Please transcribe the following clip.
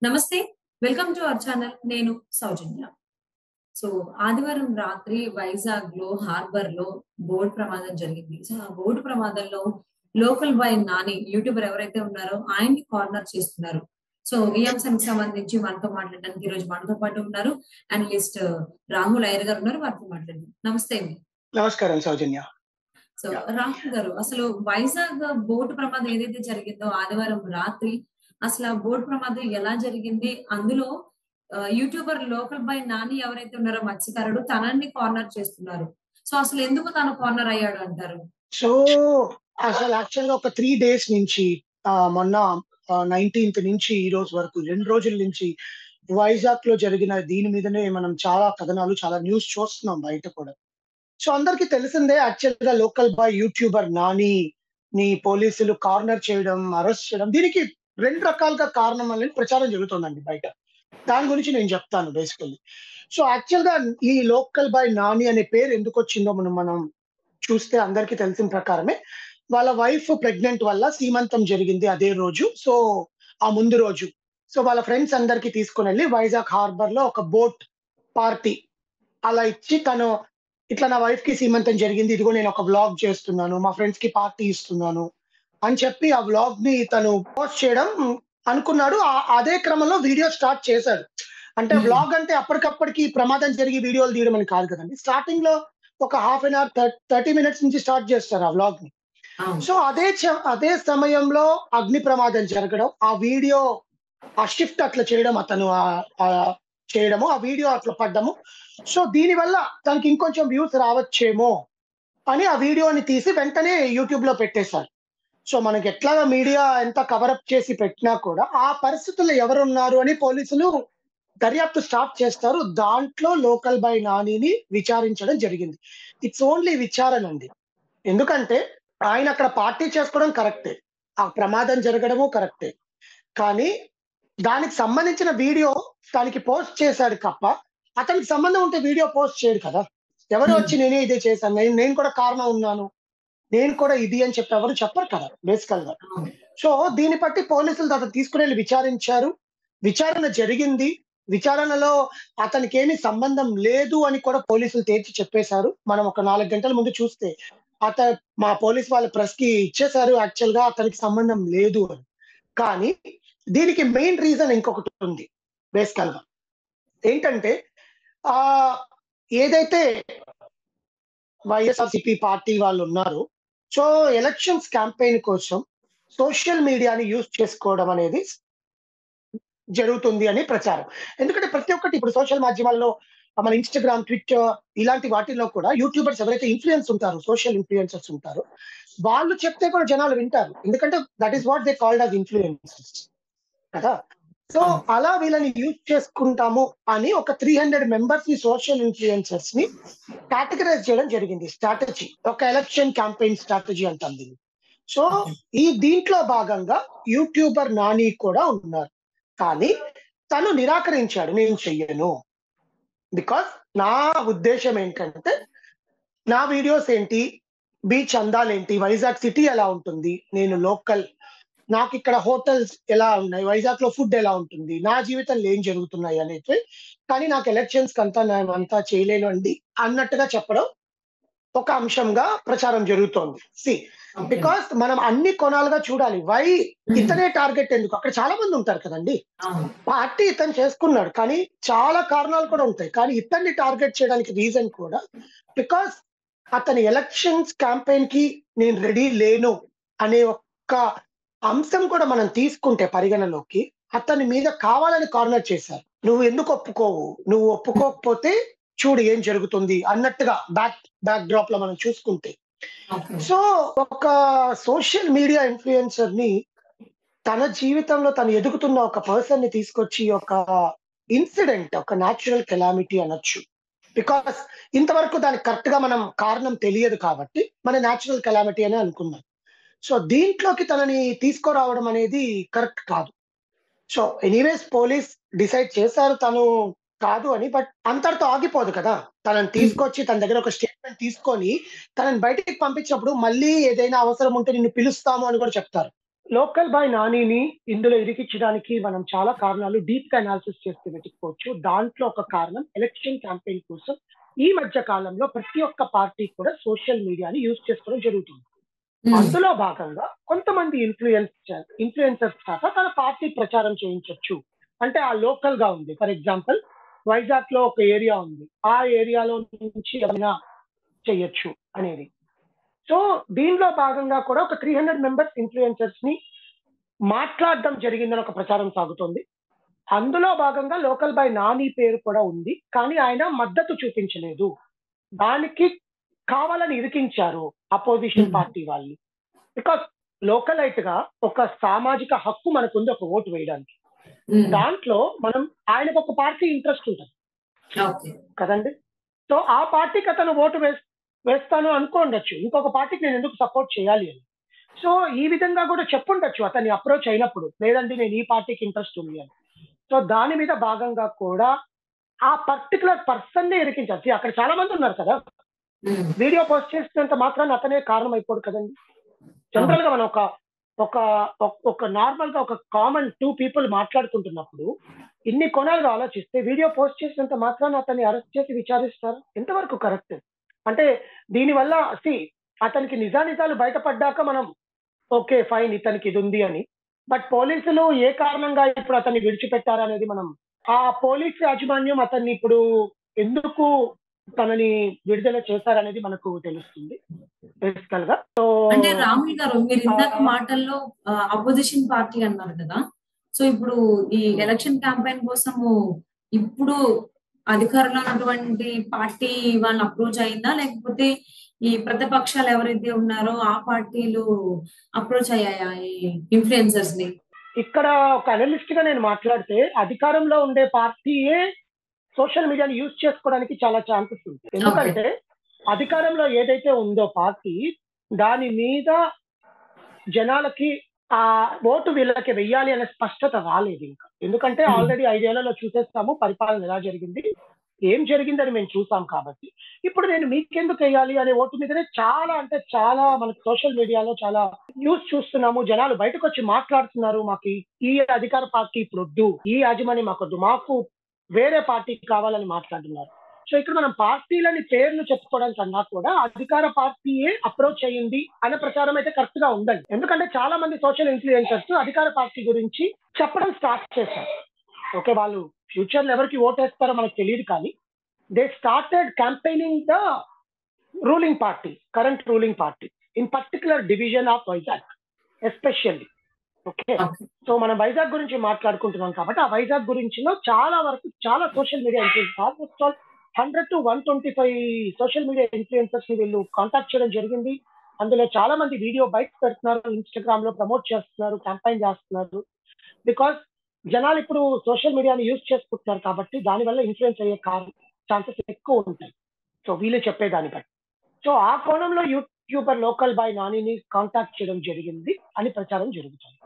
నమస్తే welcome to our channel నేను సౌజన్య so ఆదివారం రాత్రి వైజాగ్ లో హార్బర్ లో బోట్ ప్రమాదం జరిగింది సో ఆ బోట్ ప్రమాదంలో లోకల్ బాయ్ నాని యూట్యూబర్ ఎవరైతే ఉన్నారో ఆయన్ని కార్నర్ చేస్తున్నారు సో ఈ అంశానికి సంబంధించి మనతో మాట్లాడడానికి ఈ రోజు మనతో పాటు ఉన్నారు అనలిస్ట్ రాహుల్ అయ్యర్ గారు ఉన్నారు వారితో మాట్లాడండి నమస్తే అండి నమస్కారం సౌజన్య సో రాహుల్ గారు అసలు వైజాగ్ బోటు ప్రమాదం ఏదైతే జరిగిందో ఆదివారం రాత్రి అసలు ఆ బోట్ ప్రమాదం ఎలా జరిగింది అందులో ఆ, యూట్యూబర్ లోకల్ బాయ్ నాని ఎవరైతే ఉన్నారో మత్స్యకారుడు తనని కార్నర్ చేస్తున్నారు సో అసలు ఎందుకు తను కార్నర్ అయ్యాడు అంటారు సో అసలు యాక్చువల్ గా ఒక త్రీ డేస్ నుంచి ఆ, మొన్న నైన్టీన్త్ నుంచి ఈ రోజు వరకు రెండు రోజుల నుంచి వైజాగ్ లో జరిగిన దీని మీదనే మనం చాలా కథనాలు చాలా న్యూస్ చూస్తున్నాం బయట కూడా సో అందరికి తెలిసిందే యాక్చువల్ గా లోకల్ బాయ్ యూట్యూబర్ నాని ని పోలీసులు కార్నర్ చేయడం అరెస్ట్ చేయడం దీనికి రెండు రకాలుగా కారణం అనేది ప్రచారం జరుగుతుందండి బయట దాని గురించి నేను చెప్తాను బేసికల్లీ సో యాక్చువల్ గా ఈ లోకల్ బాయ్ నాని అనే పేరు ఎందుకు వచ్చిందో మనం మనం చూస్తే అందరికీ తెలిసిన ప్రకారమే వాళ్ళ వైఫ్ ప్రెగ్నెంట్ వల్ల సీమంతం జరిగింది అదే రోజు సో ఆ ముందు రోజు సో వాళ్ళ ఫ్రెండ్స్ అందరికి తీసుకుని వెళ్ళి వైజాగ్ హార్బర్ లో ఒక బోట్ పార్టీ అలా ఇచ్చి తను ఇట్లా నా వైఫ్ కి సీమంతం జరిగింది ఇదిగో నేను ఒక వ్లాగ్ చేస్తున్నాను మా ఫ్రెండ్స్ కి పార్టీ ఇస్తున్నాను అని చెప్పి ఆ వ్లాగ్ ని తను పోస్ట్ చేయడం అనుకున్నాడు ఆ- అదే క్రమంలో వీడియో స్టార్ట్ చేశాడు అంటే Hmm. వ్లాగ్ అంటే అప్పటికప్పటికి ప్రమాదం జరిగి వీడియోలు తీయడం అని కాదు కదండి స్టార్టింగ్ లో ఒక half an hour thirty minutes నుంచి స్టార్ట్ చేస్తారు ఆ వ్లాగ్ ని అవును సో అదే చ- అదే సమయంలో అగ్ని ప్రమాదం జరగడం ఆ వీడియో ఆ షిఫ్ట్ అట్లా చేయడం అతను ఆ- ఆ చేయడము ఆ వీడియో అట్లా పడ్డము సో దీని వల్ల తనకి ఇంకొంచెం వ్యూస్ రావచ్చేమో అని ఆ వీడియోని తీసి వెంటనే యూట్యూబ్ లో పెట్టేశారు సో మనకి ఎట్లాగా మీడియా ఎంత కవరప్ చేసి పెట్టినా కూడా ఆ పరిస్థితుల్లో ఎవరున్నారు అని పోలీసులు దర్యాప్తు స్టార్ట్ చేస్తారు దాంట్లో లోకల్ బై నానిని విచారించడం జరిగింది ఇట్స్ ఓన్లీ విచారణ అండి ఎందుకంటే ఆయన అక్కడ పార్టీ చేసుకోవడం కరెక్టే ఆ ప్రమాదం జరగడము కరెక్టే కానీ దానికి సంబంధించిన వీడియో దానికి పోస్ట్ చేశాడు తప్ప అతనికి సంబంధం ఉంటే వీడియో పోస్ట్ చేయడు కదా ఎవరు Hmm. వచ్చి నేనే ఇదే చేశాను నేను నేను కూడా కారణం ఉన్నాను నేను కూడా ఇది అని చెప్పి ఎవరు చెప్పరు కదా బేసికల్ గా అవును సో దీన్ని బట్టి పోలీసులు అతను తీసుకుని వెళ్ళి విచారించారు విచారణ జరిగింది విచారణలో అతనికి ఏమీ సంబంధం లేదు అని కూడా పోలీసులు తేల్చి చెప్పేశారు మనం ఒక నాలుగు గంటల ముందు చూస్తే అత మా పోలీస్ వాళ్ళ ప్రెస్ కి ఇచ్చేశారు యాక్చువల్ గా అతనికి సంబంధం లేదు అని కానీ దీనికి మెయిన్ రీజన్ ఇంకొకటి ఉంది బేసికల్ గా ఏంటంటే ఆ ఏదైతే వైఎస్ఆర్సిపి పార్టీ వాళ్ళు ఉన్నారో సో ఎలక్షన్స్ క్యాంపెయిన్ కోసం సోషల్ మీడియాని యూజ్ చేసుకోవడం అనేది జరుగుతుంది అని ప్రచారం ఎందుకంటే ప్రతి ఒక్కటి ఇప్పుడు సోషల్ మాధ్యమాల్లో మన ఇన్స్టాగ్రామ్ ట్విట్టర్ ఇలాంటి వాటిల్లో కూడా యూట్యూబర్స్ ఎవరైతే ఇన్ఫ్లుయెన్స్ ఉంటారో సోషల్ ఇన్ఫ్లుయెన్సర్స్ ఉంటారో వాళ్ళు చెప్తే కూడా జనాలు వింటారు ఎందుకంటే that is what they called us influencers కదా సో అలా వీళ్ళని యూజ్ చేసుకుంటాము అని ఒక త్రీ హండ్రెడ్ మెంబర్స్ ని సోషల్ ఇన్ఫ్లుయెన్సర్స్ ని కేటగరైజ్ చేయడం జరిగింది స్ట్రాటజీ ఒక ఎలక్షన్ క్యాంపెయిన్ స్ట్రాటజీ అంటాం దీన్ని సో ఈ దీంట్లో భాగంగా యూట్యూబర్ నాని కూడా ఉన్నారు కానీ తను నిరాకరించాడు నేను చెయ్యను బికాస్ నా ఉద్దేశం ఏంటంటే నా వీడియోస్ ఏంటి బీచ్ అందాలేంటి వైజాగ్ సిటీ ఎలా ఉంటుంది నేను లోకల్ నాకు ఇక్కడ హోటల్స్ ఎలా ఉన్నాయి వైజాగ్ లో ఫుడ్ ఎలా ఉంటుంది నా జీవితంలో ఏం జరుగుతున్నాయి అనేది కానీ నాకు ఎలక్షన్స్ అంతా నేను అంతా చేయలేను అండి అన్నట్టుగా చెప్పడం ఒక అంశంగా ప్రచారం జరుగుతోంది సి Okay. బికాస్ మనం అన్ని కొనాలుగా చూడాలి వై ఇతనే టార్గెట్ ఎందుకు అక్కడ చాలా మంది ఉంటారు కదండి అవును పార్టీ ఇతను చేసుకున్నాడు కానీ చాలా కారణాలు కూడా ఉంటాయి కానీ ఇతన్ని టార్గెట్ చేయడానికి రీజన్ కూడా బికాస్ అతని ఎలక్షన్స్ క్యాంపెయిన్ కి నేను రెడీ లేను అనే ఒక్క అంశం కూడా మనం తీసుకుంటే పరిగణలోకి అతని మీద కావాలని కార్నర్ చేశారు నువ్వు ఎందుకు ఒప్పుకోవు నువ్వు ఒప్పుకోకపోతే చూడు ఏం జరుగుతుంది అన్నట్టుగా బ్యాక్ బ్యాక్ డ్రాప్ లో మనం చూసుకుంటే ఓకే సో ఒక సోషల్ మీడియా ఇన్ఫ్లుయెన్సర్ ని తన జీవితంలో తను ఎదుగుతున్న ఒక పర్సన్ ని తీసుకొచ్చి ఒక ఇన్సిడెంట్ ఒక న్యాచురల్ కెలామిటీ అనొచ్చు బికాస్ ఇంతవరకు దానికి కరెక్ట్ గా మనం కారణం తెలియదు కాబట్టి మన న్యాచురల్ కెలామిటీ అని అనుకున్నాం సో దీంట్లోకి తనని తీసుకురావడం అనేది కరెక్ట్ కాదు సో ఎనీవేస్ పోలీస్ డిసైడ్ చేశారు తను కాదు అని బట్ అంతటితో ఆగిపోదు కదా తనని తీసుకొచ్చి తన దగ్గర ఒక స్టేట్మెంట్ తీసుకొని తనని బయటికి పంపించినప్పుడు మళ్ళీ ఏదైనా అవసరం ఉంటే నిన్ను పిలుస్తాము అని కూడా చెప్తారు లోకల్ బాయ్ నానిని ఇందులో ఇరికించడానికి మనం చాలా కారణాలు డీప్ గా అనాలిసిస్ చేస్తే వెతుక్కోవచ్చు దాంట్లో ఒక కారణం ఎలక్షన్ క్యాంపెయిన్ కోసం ఈ మధ్య కాలంలో ప్రతి ఒక్క పార్టీ కూడా సోషల్ మీడియాని యూజ్ చేసుకోవడం జరుగుతుంది ఉమ్, అందులో భాగంగా కొంతమంది ఇన్ఫ్లుయెన్స్ ఇన్ఫ్లుయెన్సర్స్ కాక తన పార్టీ ప్రచారం చేయించవచ్చు అంటే ఆ లోకల్ గా ఉంది ఫర్ ఎగ్జాంపుల్ వైజాగ్ లో ఒక ఏరియా ఉంది ఆ ఏరియాలో నుంచి ఏమైనా చేయొచ్చు అనేది సో దీనిలో భాగంగా కూడా ఒక త్రీ హండ్రెడ్ మెంబర్స్ ఇన్ఫ్లుయెన్సర్స్ ని మాట్లాడడం జరిగిందని ఒక ప్రచారం సాగుతోంది అందులో భాగంగా లోకల్ బై నాని పేరు కూడా ఉంది కానీ ఆయన మద్దతు చూపించలేదు దానికి కావాలని ఇరికించారు అపోజిషన్ Hmm. పార్టీ వాళ్ళు బికాస్ లోకలైట్ గా ఒక సామాజిక హక్కు మనకుంది ఒక ఓటు వేయడానికి ఉమ్, దాంట్లో మనం ఆయనకు ఒక పార్టీ ఇంట్రెస్ట్ ఉంటుంది ఓకే కదండి సో ఆ పార్టీకి అతను ఓటు వేస్ వేస్తాను అనుకోండొచ్చు ఇంకొక పార్టీకి నేను ఎందుకు సపోర్ట్ చేయాలి అని సో ఈ విధంగా కూడా చెప్పుండొచ్చు అతన్ని అప్రోచ్ అయినప్పుడు లేదండి నేను ఈ పార్టీకి ఇంట్రెస్ట్ ఉంది అని సో దాని మీద భాగంగా కూడా ఆ పర్టికులర్ పర్సన్ ని ఇరికించారు See, అక్కడ చాలా మంది ఉన్నారు కదా ఉమ్, వీడియో పోస్ట్ చేసినంత మాత్రాన్ని అతనే కారణం అయిపోడు కదండి జనరల్ గా మనం ఒక ఒక ఒక- ఒక నార్మల్ గా ఒక కామన్ టూ పీపుల్ మాట్లాడుకుంటున్నప్పుడు ఇన్ని కోణాలుగా ఆలోచిస్తే వీడియో పోస్ట్ చేసినంత మాత్రాన్ని అతన్ని అరెస్ట్ చేసి విచారిస్తారు ఎంతవరకు కరెక్ట్ అంటే దీనివల్ల సి అతనికి నిజానిజాలు బయటపడ్డాక మనం ఓకే ఫైన్ ఇతనికి ఇది ఉంది అని బట్ పోలీసులు ఏ కారణంగా ఇప్పుడు అతన్ని విడిచిపెట్టారనేది మనం ఆ పోలీస్ యాజమాన్యం అతన్ని ఇప్పుడు ఎందుకు తనని విడుదల చేశారనేది మనకు తెలుస్తుంది బేసికల్ గా సో అంటే రాములు గారు మీరు ఇందాక ఆ. మాటల్లో అపోజిషన్ పార్టీ అన్నారు కదా సో ఇప్పుడు ఈ ఎలక్షన్ క్యాంపెయిన్ కోసము ఇప్పుడు అధికారంలో ఉన్నటువంటి పార్టీ వాళ్ళని అప్రోచ్ అయిందా లేకపోతే ఈ ప్రతిపక్షాలు ఎవరైతే ఉన్నారో ఆ పార్టీలు అప్రోచ్ అయ్యాయా ఈ ఇన్ఫ్లుయెన్సర్స్ ని ఇక్కడ ఒక అనలిస్ట్ గా నేను మాట్లాడితే అధికారంలో ఉండే పార్టీయే సోషల్ మీడియాని యూజ్ చేసుకోవడానికి చాలా ఛాన్సెస్ ఉంది ఎందుకంటే అధికారంలో ఏదైతే ఉందో పార్టీ దాని మీద జనాలకి ఆ ఓటు వీళ్ళకి వెయ్యాలి అనే స్పష్టత రాలేదు ఇంకా ఎందుకంటే Hmm. ఆల్రెడీ ఐదేళ్లలో చూసేస్తాము పరిపాలన ఎలా జరిగింది ఏం జరిగిందని మేము చూసాం కాబట్టి ఇప్పుడు నేను మీకెందుకు వేయాలి అనే ఓటు మీదనే చాలా అంటే చాలా మనకు సోషల్ మీడియాలో చాలా న్యూస్ చూస్తున్నాము జనాలు బయటకు వచ్చి మాట్లాడుతున్నారు మాకు ఈ- ఈ అధికార పార్టీ ఇప్పుడు వద్దు ఈ యాజమాన్యం మాకు వద్దు మాకు వేరే పార్టీ కావాలని మాట్లాడుతున్నారు సో ఇక్కడ మనం పార్టీలని పేర్లు చెప్పుకోవడం కన్నా కూడా అధికార పార్టీయే అప్రోచ్ అయ్యింది అనే ప్రచారం అయితే కరెక్ట్ గా ఉందండి ఎందుకంటే చాలా మంది సోషల్ ఇన్ఫ్లుయెన్సర్స్ అధికార పార్టీ గురించి చెప్పడం స్టార్ట్ చేశారు ఓకే వాళ్ళు ఫ్యూచర్ లో ఎవరికి ఓటేస్తారో మనకు తెలియదు కానీ they started campaigning the ruling party current ruling party in particular division of Vizag especially okay Okay. So మనం వైజాగ్ గురించి మాట్లాడుకుంటున్నాం కాబట్టి ఆ వైజాగ్ గురించిలో చాలా వరకు చాలా social media influence almost all hundred to one twenty five social media influencers ని వీళ్ళు కాంటాక్ట్ చేయడం జరిగింది అందులో చాలా మంది వీడియో బయట పెడుతున్నారు ఇన్స్టాగ్రామ్ లో ప్రమోట్ చేస్తున్నారు క్యాంపైన్ చేస్తున్నారు బికాస్ జనాలు ఇప్పుడు సోషల్ మీడియాని యూజ్ చేసుకుంటున్నారు కాబట్టి దానివల్ల ఇన్ఫ్లుయెన్స్ అయ్యే ఛాన్సెస్ ఎక్కువ ఉంటాయి సో వీళ్ళు చెప్పేదాన్ని బట్టి సో ఆ కోణంలో యూట్యూబర్ లోకల్ బాయ్ నానిని కాంటాక్ట్ చేయడం జరిగింది అని ప్రచారం జరుగుతుంది